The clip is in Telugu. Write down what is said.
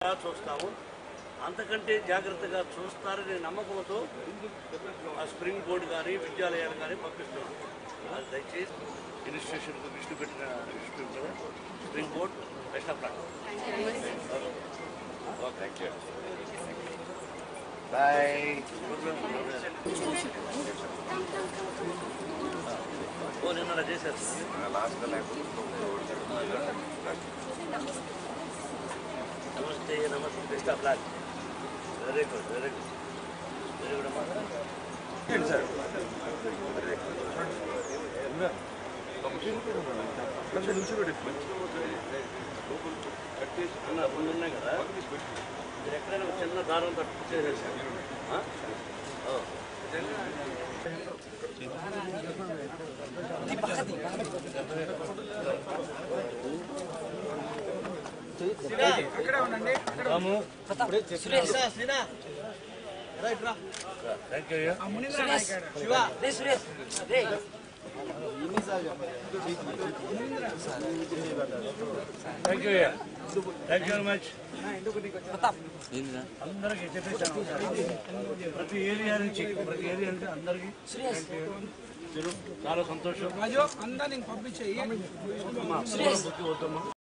చూస్తాము అంతకంటే జాగ్రత్తగా చూస్తారనే నమ్మకంతో ఆ స్ప్రింగ్ బోర్డు కానీ విద్యాలయాలు కానీ పంపిస్తున్నాం అది దయచేసి ఇన్స్టిట్యూషన్కు విష్ణు పెట్టిన విష్ణు కదా spring board best of luck okay boy ఓ నిన్న అలా చేశారు నమస్తే నమస్తే best of luck very good very good very good అమ్మా అన్న రెండు ఉన్నాయి కదా మీరు ఎక్కడైనా ఒక చిన్న దారం తట్టు చేసేసారు ఆ? ఓ. థ్యాంక్ యూ అయ్యా థ్యాంక్ యూ అయ్యా థ్యాంక్ యూ వెరీ మచ్ అందరికీ చెప్పేసాను ప్రతి ఏరియా నుంచి ప్రతి ఏరియా నుంచి అందరికీ చాలా సంతోషం రాజు అందరిని పంపించేయి అమ్మా, బుద్ధి వద్దమ్మా